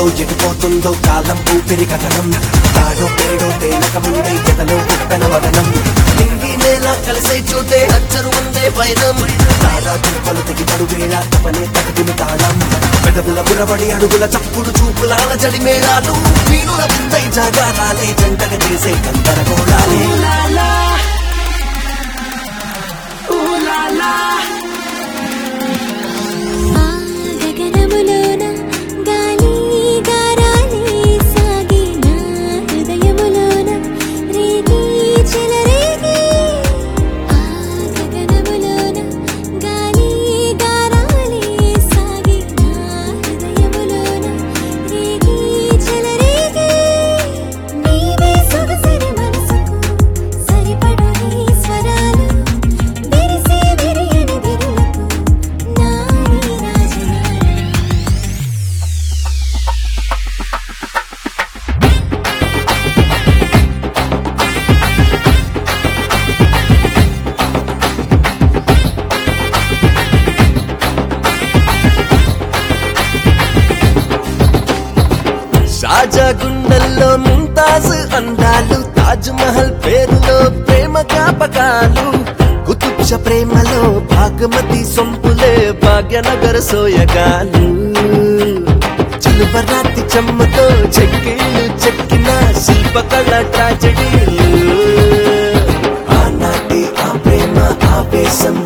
ఏమవుతుందో ఎటుపోతుందో కాలం ఊపిరి కథనం తాడో పేడో తేనక ముందే ఎదలో ఉప్పెన వదనం నింగి నేల కలిసే చూటే అచ్చరు ఉందే పైనం తారా చుక్కలు తెగి పడు వేళ తపనే తగదిమి తాళం పెదవుల బురబడి అడుగుల చప్పుడు చూపులాల జడి మేళాలు వీణుల విందై జాగారాలే జంటగా చేసే గందరగోళాలే ఆ గగనములోన గాలి గారాలే సాగిన హృదయములోన రేగి చెలరేగి ఆ గగనములోన గాలి గారాలే సాగిన హృదయములోన రేగి చెలరేగి నీవే సొగసిరి మనసుకు సరిపడు నీ స్వరాలు విరిసే విరియని విరులకు నాని రాజరాలు షాజా గుండెల్లో ముంతాజ్ అందాలు తాజ్ మహల్ పేరులో ప్రేమ జ్ఞాపకాలు కుతుబ్ష ప్రేమలో భాగమతి సొంపులే భాగ్యనగర సోయగాలు చిలువరాతి చెమ్మతో చెక్కిళ్ళు చెక్కిన శిల్పకళ ట్రాజడీలు ఆనాటి ఆ ప్రేమ ఆవేశం